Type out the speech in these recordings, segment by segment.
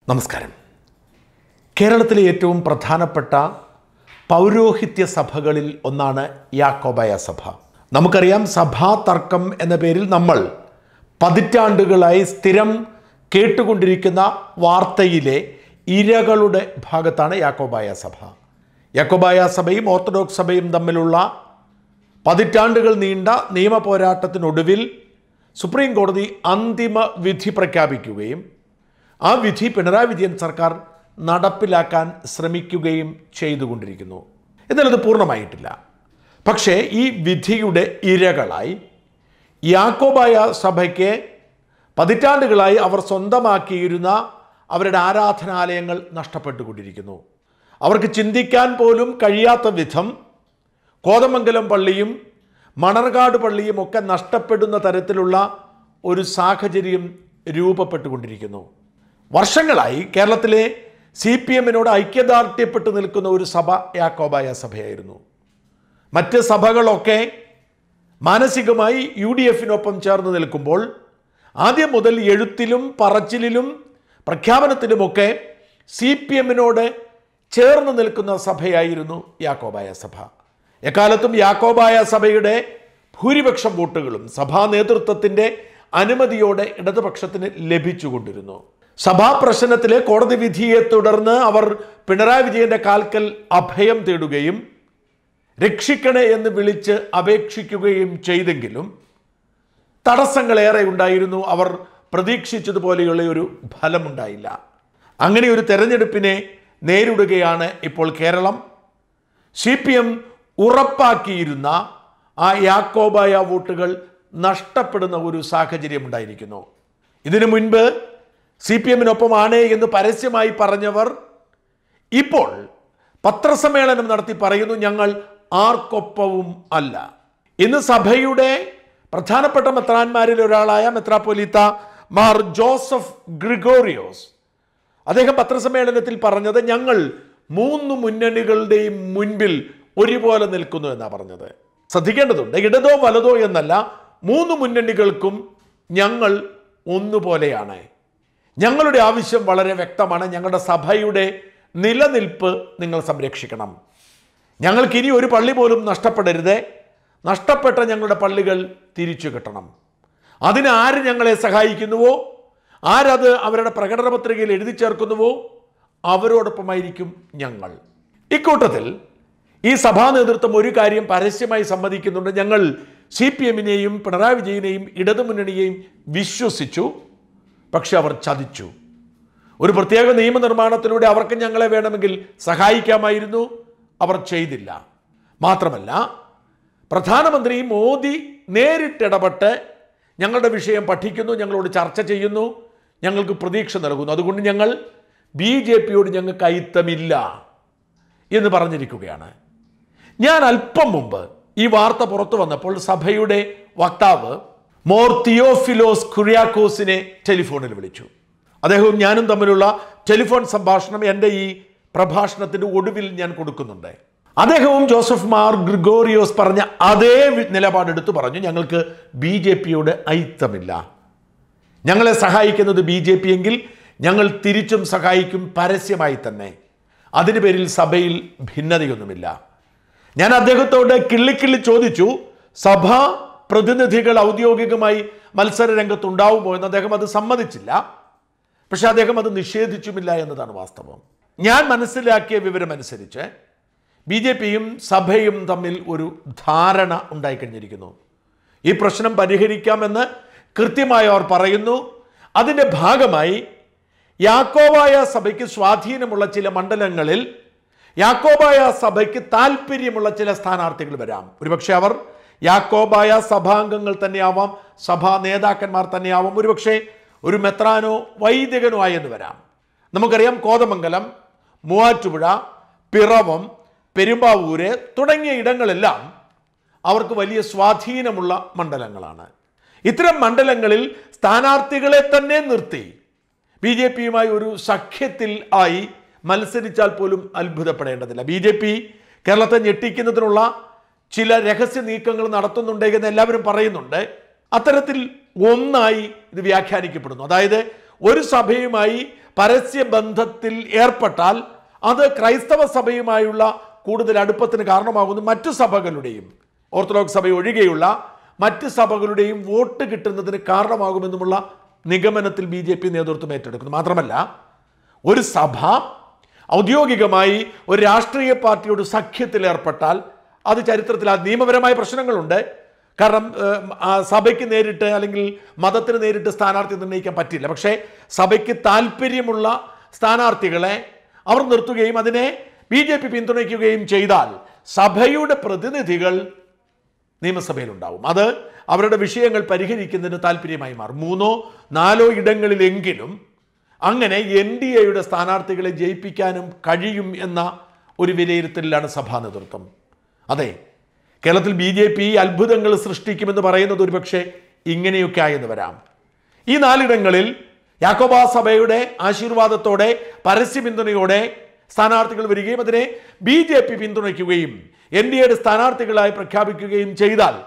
നമസ്കാരം കേരളത്തിലെ ഏറ്റവും പ്രധാനപ്പെട്ട പൗരോഹിത്യ സഭകളിൽ ഒന്നാണ് യാക്കോബായ സഭ നമുക്കറിയാം സഭാ തർക്കം എന്ന പേരിൽ നമ്മൾ പതിറ്റാണ്ടുകളായി സ്ഥിരം കേട്ടുകൊണ്ടിരിക്കുന്ന വാർത്തയിലെ ഇരകളുടെ ഭാഗത്താണ് യാക്കോബായ സഭ യാക്കോബായ സഭയും ഓർത്തഡോക്സ് സഭയും തമ്മിലുള്ള പതിറ്റാണ്ടുകൾ നീണ്ട നിയമ പോരാട്ടത്തിനൊടുവിൽ സുപ്രീം കോടതി അന്തിമ വിധി പ്രഖ്യാപിക്കുകയും ആ വിധി പിണറായി വിജയൻ സർക്കാർ നടപ്പിലാക്കാൻ ശ്രമിക്കുകയും ചെയ്തുകൊണ്ടിരിക്കുന്നു എന്നാൽ അത് പൂർണ്ണമായിട്ടില്ല പക്ഷേ ഈ വിധിയുടെ ഇരകളായി യാക്കോബായ സഭയ്ക്ക് പതിറ്റാണ്ടുകളായി അവർ സ്വന്തമാക്കിയിരുന്ന അവരുടെ ആരാധനാലയങ്ങൾ നഷ്ടപ്പെട്ടുകൊണ്ടിരിക്കുന്നു അവർക്ക് ചിന്തിക്കാൻ പോലും കഴിയാത്ത വിധം കോതമംഗലം പള്ളിയും മണർകാട് പള്ളിയും ഒക്കെ നഷ്ടപ്പെടുന്ന തരത്തിലുള്ള ഒരു സാഹചര്യം രൂപപ്പെട്ടുകൊണ്ടിരിക്കുന്നു വർഷങ്ങളായി കേരളത്തിലെ സി പി എമ്മിനോട് ഐക്യദാർഢ്യപ്പെട്ട് നിൽക്കുന്ന ഒരു സഭ യാക്കോബായ സഭയായിരുന്നു മറ്റ് സഭകളൊക്കെ മാനസികമായി യു ഡി എഫിനൊപ്പം ചേർന്ന് നിൽക്കുമ്പോൾ ആദ്യം മുതൽ എഴുത്തിലും പറച്ചിലിലും പ്രഖ്യാപനത്തിലുമൊക്കെ സി പി എമ്മിനോട് ചേർന്ന് നിൽക്കുന്ന സഭയായിരുന്നു യാക്കോബായ സഭ എക്കാലത്തും യാക്കോബായ സഭയുടെ ഭൂരിപക്ഷം വോട്ടുകളും സഭാ നേതൃത്വത്തിൻ്റെ അനുമതിയോടെ ഇടതുപക്ഷത്തിന് ലഭിച്ചുകൊണ്ടിരുന്നു സഭാ പ്രശ്നത്തിലെ കോടതി വിധിയെ തുടർന്ന് അവർ പിണറായി വിജയന്റെ കാൽക്കൽ അഭയം തേടുകയും രക്ഷിക്കണേ എന്ന് വിളിച്ച് അപേക്ഷിക്കുകയും ചെയ്തെങ്കിലും തടസ്സങ്ങളേറെ ഉണ്ടായിരുന്നു അവർ പ്രതീക്ഷിച്ചതുപോലെയുള്ള ഒരു ഫലമുണ്ടായില്ല അങ്ങനെ ഒരു തെരഞ്ഞെടുപ്പിനെ നേരിടുകയാണ് ഇപ്പോൾ കേരളം സി പി എം ഉറപ്പാക്കിയിരുന്ന ആ യാക്കോബായ വോട്ടുകൾ നഷ്ടപ്പെടുന്ന ഒരു സാഹചര്യം ഉണ്ടായിരിക്കുന്നു ഇതിനു മുൻപ് സി പി എമ്മിനൊപ്പമാണ് എന്ന് പരസ്യമായി പറഞ്ഞവർ ഇപ്പോൾ പത്രസമ്മേളനം നടത്തി പറയുന്നു ഞങ്ങൾ ആർക്കൊപ്പവും അല്ല ഇന്ന് സഭയുടെ പ്രധാനപ്പെട്ട മെത്രാന്മാരിൽ ഒരാളായ മെത്രാപ്പൊലീത്ത മാർ ജോസഫ് ഗ്രിഗോറിയോസ് അദ്ദേഹം പത്രസമ്മേളനത്തിൽ പറഞ്ഞത് ഞങ്ങൾ മൂന്ന് മുന്നണികളുടെയും മുൻപിൽ ഒരുപോലെ നിൽക്കുന്നു എന്നാണ് പറഞ്ഞത് ശ്രദ്ധിക്കേണ്ടതുണ്ട് ഇടതോ വലതോ എന്നല്ല മൂന്ന് മുന്നണികൾക്കും ഞങ്ങൾ ഒന്നുപോലെയാണ് ഞങ്ങളുടെ ആവശ്യം വളരെ വ്യക്തമാണ് ഞങ്ങളുടെ സഭയുടെ നിലനിൽപ്പ് നിങ്ങൾ സംരക്ഷിക്കണം ഞങ്ങൾക്ക് ഇനി ഒരു പള്ളി പോലും നഷ്ടപ്പെടരുത് നഷ്ടപ്പെട്ട ഞങ്ങളുടെ പള്ളികൾ തിരിച്ചു കിട്ടണം അതിന് ആര് ഞങ്ങളെ സഹായിക്കുന്നുവോ ആരത് അവരുടെ പ്രകടന പത്രികയിൽ എഴുതി ചേർക്കുന്നുവോ അവരോടൊപ്പമായിരിക്കും ഞങ്ങൾ ഇക്കൂട്ടത്തിൽ ഈ സഭാ നേതൃത്വം ഒരു കാര്യം പരസ്യമായി സമ്മതിക്കുന്നുണ്ട് ഞങ്ങൾ സി പി എമ്മിനെയും പിണറായി വിജയനെയും ഇടതുമുന്നണിയെയും വിശ്വസിച്ചു പക്ഷെ അവർ ചതിച്ചു ഒരു പ്രത്യേക നിയമനിർമ്മാണത്തിലൂടെ അവർക്ക് ഞങ്ങളെ വേണമെങ്കിൽ സഹായിക്കാമായിരുന്നു അവർ ചെയ്തില്ല മാത്രമല്ല പ്രധാനമന്ത്രി മോദി നേരിട്ടിടപെട്ട് ഞങ്ങളുടെ വിഷയം പഠിക്കുന്നു ഞങ്ങളോട് ചർച്ച ചെയ്യുന്നു ഞങ്ങൾക്ക് പ്രതീക്ഷ നൽകുന്നു അതുകൊണ്ട് ഞങ്ങൾ ബി ജെ പിയോട് ഞങ്ങൾക്ക് അയിത്തമില്ല എന്ന് പറഞ്ഞിരിക്കുകയാണ് ഞാൻ അല്പം മുമ്പ് ഈ വാർത്ത പുറത്തു വന്നപ്പോൾ സഭയുടെ വക്താവ് മോർ തിയോഫിലോസ് കുര്യാക്കോസിനെ ടെലിഫോണിൽ വിളിച്ചു അദ്ദേഹവും ഞാനും തമ്മിലുള്ള ടെലിഫോൺ സംഭാഷണം എൻ്റെ ഈ പ്രഭാഷണത്തിൻ്റെ ഒടുവിൽ ഞാൻ കൊടുക്കുന്നുണ്ട് അദ്ദേഹവും ജോസഫ് മാർ ഗ്രിഗോറിയോസ് പറഞ്ഞ അതേ വി- നിലപാടെടുത്ത് പറഞ്ഞു ഞങ്ങൾക്ക് ബി ജെ പിയോട് അയിത്തമില്ല ഞങ്ങളെ സഹായിക്കുന്നത് ബി ജെ പി എങ്കിൽ ഞങ്ങൾ തിരിച്ചും സഹായിക്കും പരസ്യമായി തന്നെ അതിന് പേരിൽ സഭയിൽ ഭിന്നതയൊന്നുമില്ല ഞാൻ അദ്ദേഹത്തോട് കിള്ളിക്കിള്ളി ചോദിച്ചു സഭാ പ്രതിനിധികൾ ഔദ്യോഗികമായി മത്സര രംഗത്തുണ്ടാവുമോ എന്ന് അദ്ദേഹം അത് സമ്മതിച്ചില്ല പക്ഷെ അദ്ദേഹം അത് നിഷേധിച്ചുമില്ല എന്നതാണ് വാസ്തവം ഞാൻ മനസ്സിലാക്കിയ വിവരമനുസരിച്ച് ബി ജെ പിയും സഭയും തമ്മിൽ ഒരു ധാരണ ഉണ്ടായിക്കഴിഞ്ഞിരിക്കുന്നു ഈ പ്രശ്നം പരിഹരിക്കാമെന്ന് കൃത്യമായി അവർ പറയുന്നു അതിൻ്റെ ഭാഗമായി യാക്കോബായ സഭയ്ക്ക് സ്വാധീനമുള്ള ചില മണ്ഡലങ്ങളിൽ യാക്കോബായ സഭയ്ക്ക് താല്പര്യമുള്ള ചില സ്ഥാനാർത്ഥികൾ വരാം ഒരുപക്ഷെ അവർ യാക്കോബായ സഭാംഗങ്ങൾ തന്നെയാവാം സഭാ നേതാക്കന്മാർ തന്നെയാവാം ഒരുപക്ഷെ ഒരു മെത്രാനോ വൈദികനോ ആയെന്ന് വരാം നമുക്കറിയാം കോതമംഗലം മൂവാറ്റുപുഴ പിറവം പെരുമ്പാവൂര് തുടങ്ങിയ ഇടങ്ങളെല്ലാം അവർക്ക് വലിയ സ്വാധീനമുള്ള മണ്ഡലങ്ങളാണ് ഇത്തരം മണ്ഡലങ്ങളിൽ സ്ഥാനാർത്ഥികളെ തന്നെ നിർത്തി ബി ജെ പിയുമായി ഒരു സഖ്യത്തിൽ ആയി മത്സരിച്ചാൽ പോലും അത്ഭുതപ്പെടേണ്ടതില്ല ബി ജെ പി കേരളത്തെ ഞെട്ടിക്കുന്നതിനുള്ള ചില രഹസ്യ നീക്കങ്ങൾ നടത്തുന്നുണ്ട് എന്ന് എല്ലാവരും പറയുന്നുണ്ട് അത്തരത്തിൽ ഒന്നായി ഇത് വ്യാഖ്യാനിക്കപ്പെടുന്നു അതായത് ഒരു സഭയുമായി പരസ്യ ബന്ധത്തിൽ ഏർപ്പെട്ടാൽ അത് ക്രൈസ്തവ സഭയുമായുള്ള കൂടുതൽ അടുപ്പത്തിന് കാരണമാകുന്നു മറ്റു സഭകളുടെയും ഓർത്തഡോക്സ് സഭ ഒഴികെയുള്ള മറ്റ് സഭകളുടെയും വോട്ട് കിട്ടുന്നതിന് കാരണമാകുമെന്നുമുള്ള നിഗമനത്തിൽ ബി ജെ പി നേതൃത്വം ഏറ്റെടുക്കുന്നു മാത്രമല്ല ഒരു സഭ ഔദ്യോഗികമായി ഒരു രാഷ്ട്രീയ പാർട്ടിയോട് സഖ്യത്തിൽ ഏർപ്പെട്ടാൽ അത് ചരിത്രത്തിൽ ആ നിയമപരമായ പ്രശ്നങ്ങളുണ്ട് കാരണം ഏഹ്, ആ സഭയ്ക്ക് നേരിട്ട് അല്ലെങ്കിൽ മതത്തിന് നേരിട്ട് സ്ഥാനാർത്ഥി നിർണ്ണയിക്കാൻ പറ്റില്ല പക്ഷേ സഭയ്ക്ക് താല്പര്യമുള്ള സ്ഥാനാർത്ഥികളെ അവർ നിർത്തുകയും അതിനെ ബി ജെ പി പിന്തുണയ്ക്കുകയും ചെയ്താൽ സഭയുടെ പ്രതിനിധികൾ നിയമസഭയിലുണ്ടാവും അത് അവരുടെ വിഷയങ്ങൾ പരിഹരിക്കുന്നതിന് താല്പര്യമായി മാറും മൂന്നോ നാലോ ഇടങ്ങളിലെങ്കിലും അങ്ങനെ എൻ ഡി എയുടെ സ്ഥാനാർത്ഥികളെ ജയിപ്പിക്കാനും കഴിയും എന്ന ഒരു വിലയിരുത്തലിലാണ് സഭാ നേതൃത്വം അതെ കേരളത്തിൽ ബി ജെ പി അത്ഭുതങ്ങൾ സൃഷ്ടിക്കുമെന്ന് പറയുന്നത് ഒരുപക്ഷെ ഇങ്ങനെയൊക്കെ ആയെന്ന് വരാം ഈ നാലിടങ്ങളിൽ യാക്കോബാ സഭയുടെ ആശീർവാദത്തോടെ പരസ്യ പിന്തുണയോടെ സ്ഥാനാർത്ഥികൾ വരികയും അതിനെ ബി ജെ പി പിന്തുണയ്ക്കുകയും എൻ ഡി എയുടെ സ്ഥാനാർത്ഥികളായി പ്രഖ്യാപിക്കുകയും ചെയ്താൽ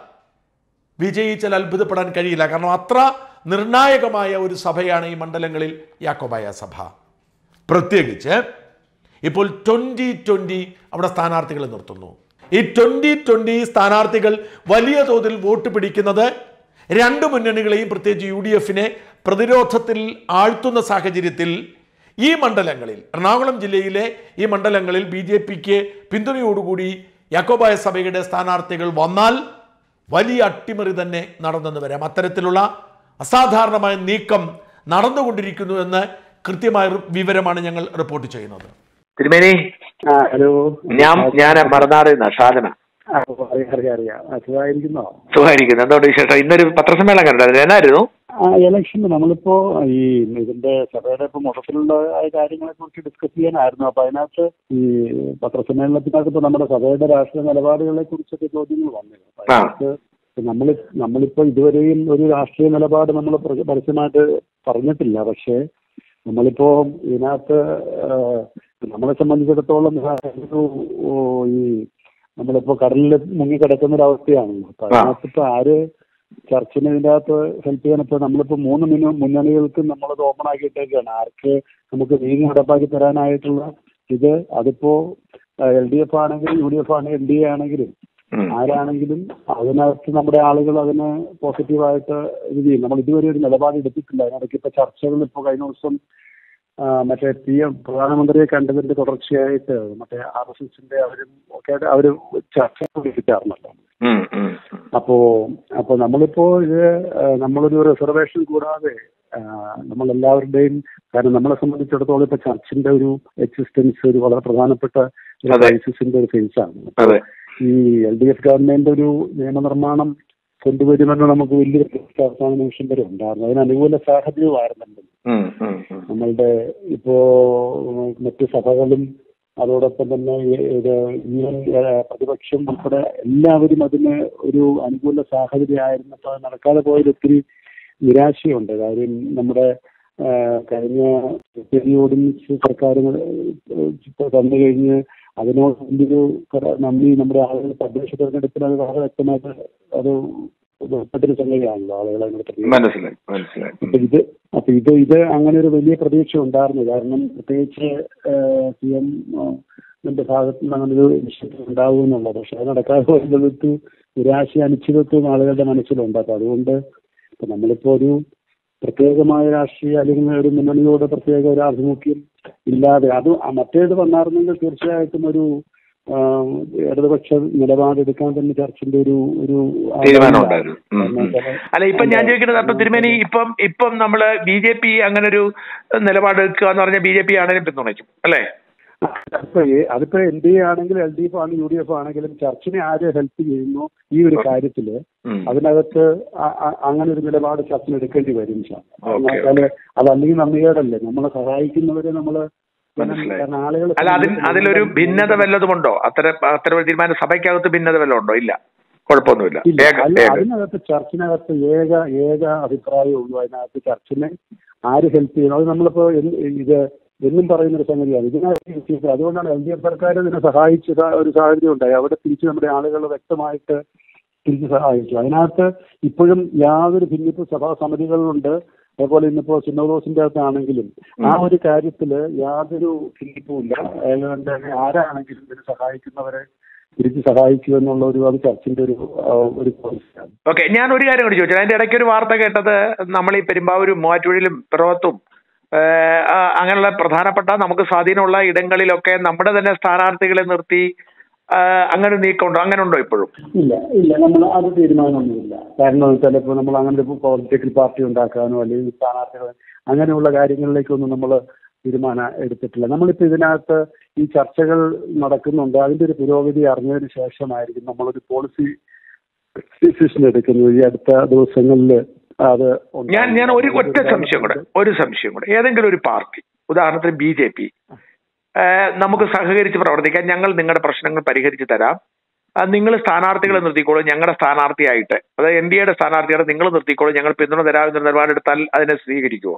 വിജയിച്ചാൽ അത്ഭുതപ്പെടാൻ കഴിയില്ല കാരണം അത്ര നിർണായകമായ ഒരു സഭയാണ് ഈ മണ്ഡലങ്ങളിൽ യാക്കോബായ സഭ പ്രത്യേകിച്ച് ഇപ്പോൾ ട്വൻ്റി ട്വൻ്റി അവിടെ സ്ഥാനാർത്ഥികളെ നിർത്തുന്നു ഈ ട്വൻ്റി ട്വൻ്റി സ്ഥാനാർത്ഥികൾ വലിയ തോതിൽ വോട്ട് പിടിക്കുന്നത് രണ്ട് മുന്നണികളെയും പ്രത്യേകിച്ച് യു ഡി എഫിനെ പ്രതിരോധത്തിൽ ആഴ്ത്തുന്ന സാഹചര്യത്തിൽ ഈ മണ്ഡലങ്ങളിൽ എറണാകുളം ജില്ലയിലെ ഈ മണ്ഡലങ്ങളിൽ ബി ജെ പിക്ക് പിന്തുണയോടുകൂടി യാക്കോബായ സഭയുടെ സ്ഥാനാർത്ഥികൾ വന്നാൽ വലിയ അട്ടിമറി തന്നെ നടന്നെന്ന് വരാം അത്തരത്തിലുള്ള അസാധാരണമായ നീക്കം നടന്നുകൊണ്ടിരിക്കുന്നു എന്ന് കൃത്യമായ വിവരമാണ് ഞങ്ങൾ റിപ്പോർട്ട് ചെയ്യുന്നത് തിരുമേനി ആ ഹലോ ഞാൻ ഞാൻ മറന്നാട് നഷാദന ആ, അറിയാം അറിയാം അറിയാം ആ, സുഖമായിരിക്കുന്നോ സുഖമായിരിക്കുന്നു എന്തുകൊണ്ട് വിശേഷം ഇന്നൊരു പത്രസമ്മേളനം കണ്ടായിരുന്നു എന്നായിരുന്നു ആ ഇലക്ഷന് നമ്മളിപ്പോ ഈ ഇതിന്റെ സഭയുടെ ഇപ്പൊ മൊത്തത്തിലുള്ള ആ കാര്യങ്ങളെ കുറിച്ച് ഡിസ്കസ് ചെയ്യാനായിരുന്നു അപ്പൊ അതിനകത്ത് ഈ പത്രസമ്മേളനത്തിനകത്ത് ഇപ്പൊ നമ്മുടെ സഭയുടെ രാഷ്ട്രീയ നിലപാടുകളെ കുറിച്ചൊക്കെ ചോദ്യങ്ങൾ വന്നിരുന്നു അപ്പൊ ആ. അതിനകത്ത് നമ്മൾ നമ്മളിപ്പോ ഇതുവരെയും ഒരു രാഷ്ട്രീയ നിലപാട് നമ്മൾ പരസ്യമായിട്ട് പറഞ്ഞിട്ടില്ല പക്ഷേ നമ്മളിപ്പോ ഇതിനകത്ത് ആ, നമ്മളെ സംബന്ധിച്ചിടത്തോളം ഒരു ഓ, ഈ നമ്മളിപ്പോ കടലിൽ മുങ്ങിക്കിടക്കുന്ന ഒരു അവസ്ഥയാണല്ലോ അപ്പൊ ആ. അതിനകത്ത് ഇപ്പൊ ആര് ചർച്ചിന് ഇതിന്റെ അകത്ത് ഹെൽപ്പ് ചെയ്യാൻ ഇപ്പൊ നമ്മളിപ്പോ മൂന്ന് മിനിമം മുന്നണികൾക്ക് നമ്മളത് ഓപ്പൺ ആക്കിയിട്ടേക്കാണ് ആർക്ക് നമുക്ക് നീതി നടപ്പാക്കി തരാനായിട്ടുള്ള ഇത് അതിപ്പോ എൽ ഡി എഫ് ആണെങ്കിലും യു ഡി എഫ് ആണെങ്കിലും എൻ ഡി എ ആണെങ്കിലും ഉം. ആരാണെങ്കിലും അതിനകത്ത് നമ്മുടെ ആളുകൾ അതിന് പോസിറ്റീവായിട്ട് ഇത് ചെയ്യും നമ്മൾ ഇതുവരെ ഒരു നിലപാട് എടുത്തിട്ടില്ല അതിനിടയ്ക്ക് ഇപ്പൊ ചർച്ചകൾ ഇപ്പൊ കഴിഞ്ഞ ദിവസം ആ, മറ്റേ പി എം പ്രധാനമന്ത്രിയെ കണ്ടതിന്റെ തുടർച്ചയായിട്ട് മറ്റേ ആർ എസ് എസിന്റെ അവരും ഒക്കെ ആയിട്ട് അവര് ചർച്ച വിളിക്കാറുണ്ടല്ലോ ഉം, ഉം, ഉം. അപ്പോ അപ്പോ നമ്മളിപ്പോ ഇത് ആ, നമ്മളൊരു റിസർവേഷൻ കൂടാതെ ആ, നമ്മളെല്ലാവരുടെയും കാരണം നമ്മളെ സംബന്ധിച്ചിടത്തോളം ഇപ്പൊ ചർച്ചിന്റെ ഒരു എക്സിസ്റ്റൻസ് ഒരു വളരെ പ്രധാനപ്പെട്ട ഒരു അതെ. ക്രൈസിസിന്റെ ഒരു ഫേസ് ആണ് അതെ ഈ എൽ ഡി എഫ് ഗവൺമെന്റ് ഒരു നിയമനിർമ്മാണം കൊണ്ടുവരുമെന്ന് നമുക്ക് വലിയൊരു പ്രതീക്ഷ അവസാന നിമിഷം വരെ ഉണ്ടായിരുന്നു അതിന് അനുകൂല സാഹചര്യമായിരുന്നുണ്ട് ഉം, ഉം, ഉം. നമ്മളുടെ ഇപ്പോ മറ്റ് സഭകളും അതോടൊപ്പം തന്നെ ഈ- ഇത് ഈവൻ ഏഹ്, പ്രതിപക്ഷം ഉൾപ്പെടെ എല്ലാവരും അതിന് ഒരു അനുകൂല സാഹചര്യമായിരുന്നപ്പോൾ അത് നടക്കാതെ പോയതിൽ ഒത്തിരി നിരാശയുണ്ട് കാര്യം നമ്മുടെ ഏഹ്, കഴിഞ്ഞ ചെറിയ ഓർഡിനൻസ് സർക്കാർ തന്നു കഴിഞ്ഞ് അതിനോട് വലിയൊരു കട- നന്ദി നമ്മുടെ ആളുകൾ തദ്ദേശ തെരഞ്ഞെടുപ്പിൽ അത് വളരെ വ്യക്തമായിട്ട് അത് ഉൾപ്പെട്ടൊരു സംഗതിയാണല്ലോ ആളുകളെ അങ്ങനെ പ്രതികരിക്കുന്നത്. മനസ്സിലായി മനസ്സിലായി അപ്പൊ ഇത് അപ്പൊ ഇത് ഇത് അങ്ങനെ ഒരു വലിയ പ്രതീക്ഷ ഉണ്ടായിരുന്നു കാരണം പ്രത്യേകിച്ച് സി എം ന്റെ ഭാഗത്ത് നിന്ന് അങ്ങനെ ഒരു നിശ്ചയം ഉണ്ടാവും എന്നുള്ളത് പക്ഷെ അത് നടക്കാതെ പോയതിലൊരു നിരാശ അനിശ്ചിതത്വം ആളുകളുടെ മനസ്സിലുണ്ട് അപ്പൊ അതുകൊണ്ട് ഇപ്പൊ നമ്മളിപ്പോ ഒരു പ്രത്യേകമായ രാഷ്ട്രീയ അല്ലെങ്കിൽ ഒരു മുന്നണിയോട് പ്രത്യേക ഒരു ആഭിമുഖ്യം ഇല്ലാതെ അത് ആ മറ്റേത് വന്നായിരുന്നെങ്കിൽ തീർച്ചയായിട്ടും ഒരു ആ, ഇടതുപക്ഷ നിലപാടെടുക്കാൻ തന്നെ ചർച്ചിന്റെ ഒരു ഒരു തീരുമാനം ഉണ്ടായിരുന്നു ഉം, ഉം. കാരണം വെച്ചാല് അല്ല ഇപ്പം ഞാൻ ചോദിക്കുന്നത് അപ്പൊ തിരുമേനി ഇപ്പം ഇപ്പം നമ്മള് ബി ജെ പി അങ്ങനെ ഒരു നിലപാടെടുക്കുക എന്ന് പറഞ്ഞാൽ ബി ജെ പി ആണെങ്കിലും പിന്തുണയ്ക്കും അല്ലേ അതിപ്പോ ഏ- അതിപ്പോ എൻ ഡി എ ആണെങ്കിലും എൽ ഡി എഫ് ആണ് യു ഡി എഫ് ആണെങ്കിലും ചർച്ചിനെ ആര് ഹെൽപ്പ് ചെയ്യുന്നു ഈ ഒരു കാര്യത്തില് ഉം. അതിനകത്ത് അ- അ- അങ്ങനെ ഒരു നിലപാട് ചർച്ചിന് എടുക്കേണ്ടി വരും സാർ ഓക്കേ, വെച്ചാല് അതല്ലെങ്കിൽ നന്ദികേടല്ലേ നമ്മളെ സഹായിക്കുന്നവരെ നമ്മള് മനസ്സിലായി. കാരണം ആളുകൾ അല്ല അതിൽ അതിലൊരു ഭിന്നത വല്ലതുമുണ്ടോ അത്തരം അത്തരം ഒരു തീരുമാനം സഭയ്ക്കകത്ത് ഭിന്നത വല്ലതും ഉണ്ടോ ഇല്ല കുഴപ്പമൊന്നുമില്ല ഇല്ല ഏക അല്ല ഏക അതിനകത്ത് ചർച്ചിനകത്ത് ഏക ഏക അഭിപ്രായമേ ഉള്ളൂ അതിനകത്ത് ചർച്ചിനെ ആര് ഹെൽപ്പ് ചെയ്യുന്നു അത് നമ്മളിപ്പോ എന്ത് ഇത് എന്നും പറയുന്ന ഒരു സംഗതിയാണ് ഇതിനകത്ത് അതുകൊണ്ടാണ് എൽ ഡി എഫ് സർക്കാർ ഇതിനെ സഹായിച്ച സ- ഒരു സാഹചര്യം ഉണ്ടായി അവിടെ തിരിച്ച് നമ്മുടെ ആളുകൾ വ്യക്തമായിട്ട് തിരിച്ച് സഹായിച്ചു അതിനകത്ത് ഇപ്പോഴും യാതൊരു ഭിന്നിപ്പ് സഭാ സമിതികളുണ്ട് അതേപോലെ ഇന്നിപ്പോ സിനോദോസിന്റെ അകത്താണെങ്കിലും ആ ഒരു കാര്യത്തില് യാതൊരു ഫിലിപ്പും ഇല്ല അതുകൊണ്ട് തന്നെ ആരാണെങ്കിലും ഇതിന് സഹായിക്കുന്നവരെ തിരിച്ച് സഹായിക്കുക എന്നുള്ള ഒരു അത് ചർച്ചിന്റെ ഒരു ആ, ഒരു പോളിസിയാണ് ഓക്കെ ഞാൻ ഒരു കാര്യം കൂടി ചോദിച്ചു അതിന്റെ ഇടയ്ക്ക് ഒരു വാർത്ത കേട്ടത് നമ്മൾ ഈ പെരുമ്പാവൂരും മൂവാറ്റുപുഴയിലും പിറവത്തും ഏഹ്, ആ, അങ്ങനെയുള്ള പ്രധാനപ്പെട്ട നമുക്ക് സ്വാധീനമുള്ള ഇടങ്ങളിലൊക്കെ നമ്മുടെ തന്നെ സ്ഥാനാർത്ഥികളെ നിർത്തി ആ, അങ്ങനെ നീക്കമുണ്ടോ അങ്ങനെ ഉണ്ടോ ഇപ്പോഴും ഇല്ല ഇല്ല നമ്മൾ അത് തീരുമാനമൊന്നുമില്ല കാരണം ചിലപ്പോൾ നമ്മൾ അങ്ങനെ ഒരു പൊളിറ്റിക്കൽ പാർട്ടി ഉണ്ടാക്കാനോ അല്ലെങ്കിൽ സ്ഥാനാർത്ഥികൾ അങ്ങനെയുള്ള കാര്യങ്ങളിലേക്കൊന്നും നമ്മൾ തീരുമാനം എടുത്തിട്ടില്ല നമ്മളിപ്പോൾ ഇതിനകത്ത് ഈ ചർച്ചകൾ നടക്കുന്നുണ്ട് അതിന്റെ ഒരു പുരോഗതി അറിഞ്ഞതിന് ശേഷമായിരിക്കും നമ്മളൊരു പോളിസി ഡിസിഷൻ എടുക്കുന്നത് ഈ അടുത്ത ദിവസങ്ങളിൽ അത് ഉണ്ടാകും. ഞാൻ ഞാൻ ഒരു ഒറ്റ സംശയം കൂടെ ഒരു സംശയം കൂടെ ഏതെങ്കിലും ഒരു പാർട്ടി ഉദാഹരണത്തിന് ബി ജെ പി നമുക്ക് സഹകരിച്ച് പ്രവർത്തിക്കാൻ ഞങ്ങൾ നിങ്ങളുടെ പ്രശ്നങ്ങൾ പരിഹരിച്ച് തരാം നിങ്ങൾ സ്ഥാനാർത്ഥികളെ നിർത്തിക്കോളൂ ഞങ്ങളുടെ സ്ഥാനാർത്ഥിയായിട്ട് അതായത് എൻ ഡി എയുടെ സ്ഥാനാർത്ഥിയുടെ നിങ്ങൾ നിർത്തിക്കോളൂ ഞങ്ങൾ പിന്തുണ തരാമെന്ന നിലപാടെടുത്താൽ അതിനെ സ്വീകരിക്കുമോ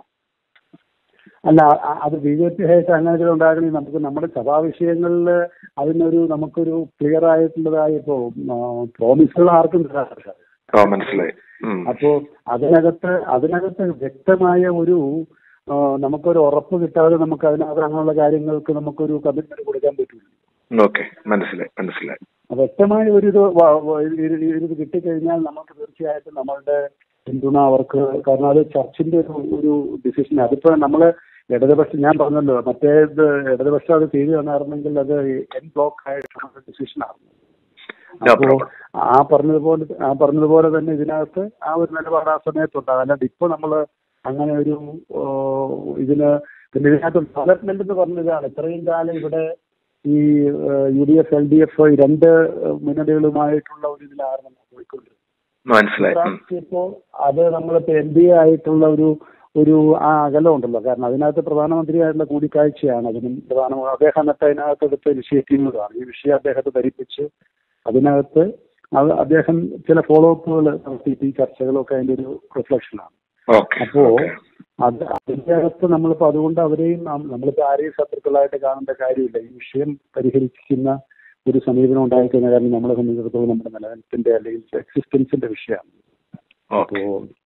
അല്ല അ- അത് ബി ജെ പി ഹേറ്റ് അങ്ങനെ ഉണ്ടാകണമെങ്കിൽ നമുക്ക് നമ്മുടെ സഭാ വിഷയങ്ങളിൽ അതിനൊരു നമുക്കൊരു ക്ലിയർ ആയിട്ടുള്ളതായ ഇപ്പോ പ്രോമിസുകൾ ആർക്കും തരാറില്ല ഓ മനസ്സിലായി ഉം. അപ്പോ അതിനകത്ത് അതിനകത്ത് വ്യക്തമായ ഒരു ആ, നമുക്കൊരു ഉറപ്പ് കിട്ടാതെ നമുക്ക് അതിനകത്ത് അങ്ങനെയുള്ള കാര്യങ്ങൾക്ക് നമുക്കൊരു കമ്മിറ്റ്മെന്റ് കൊടുക്കാൻ പറ്റില്ല ഓക്കെ മനസ്സിലായി മനസ്സിലായി വ്യക്തമായ ഒരു ഇത് വ- വ- ഇത് ഇത് ഇത് കിട്ടിക്കഴിഞ്ഞാൽ നമുക്ക് തീർച്ചയായിട്ടും നമ്മളുടെ പിന്തുണ അവർക്ക് കാരണം അത് ചർച്ചിന്റെ ഒരു ഒരു ഡിസിഷൻ അതിപ്പോ നമ്മള് ഇടതുപക്ഷം ഞാൻ പറഞ്ഞല്ലോ മറ്റേ ഇത് ഇടതുപക്ഷം അത് ചെയ്തു തന്നായിരുന്നെങ്കിൽ അത് എൻ ബ്ലോക്ക് ആയിട്ടുള്ള ഡിസിഷനാണ് No അപ്പോ problem. ആ പറഞ്ഞതുപോലെ ആ പറഞ്ഞതുപോലെ തന്നെ ഇതിനകത്ത് ആ ഒരു നിലപാട് ആ സമയത്തുണ്ടാകും അല്ലാണ്ട് ഇപ്പൊ നമ്മള് അങ്ങനെ ഒരു ഓ, ഇതിന് പിന്നെ ഇതിനകത്ത് ഡെവലപ്മെന്റ് എന്ന് പറഞ്ഞതാണ് ഇത്രയും കാലം ഇവിടെ ഈ U D F L D F ഈ രണ്ട് മുന്നണികളുമായിട്ടുള്ള ഒരു ഇതിലാണ് നമ്മൾ പോയിക്കൊണ്ടിരുന്നത് മനസ്സിലായി ഉം. ഇപ്പോ അത് നമ്മളിപ്പോ എം ബി എ ആയിട്ടുള്ള ഒരു ഒരു ആ അകലം ഉണ്ടല്ലോ കാരണം അതിനകത്ത് പ്രധാനമന്ത്രിയായിട്ടുള്ള കൂടിക്കാഴ്ചയാണ് അതിനും പ്രധാന അദ്ദേഹം എന്നിട്ട് അതിനകത്ത് എടുത്ത ഇനിഷ്യേറ്റീവുകളാണ് ഈ വിഷയം അദ്ദേഹത്തെ ധരിപ്പിച്ച് അതിനകത്ത് അത് അദ്ദേഹം ചില ഫോളോ അപ്പുകൾ നടത്തിയിട്ട് ഈ ചർച്ചകളൊക്കെ അതിന്റെ ഒരു റിഫ്ലക്ഷനാണ് ഓക്കെ അപ്പോ ഓക്കെ അത് അതിന്റെ അകത്ത് നമ്മളിപ്പോ അതുകൊണ്ട് അവരെയും നാം- നമ്മളിപ്പോ ആരെയും ശത്രുക്കളായിട്ട് കാണേണ്ട കാര്യമില്ല ഈ വിഷയം പരിഹരിക്കുന്ന ഒരു സമീപനം ഉണ്ടായിക്കഴിഞ്ഞാൽ കാരണം നമ്മളെ സംബന്ധിച്ചിടത്തോളം നമ്മുടെ നിലനിൽപ്പിന്റെ അല്ലെങ്കിൽ എക്സിസ്റ്റൻസിന്റെ വിഷയമാണ് ഓക്കെ അപ്പോ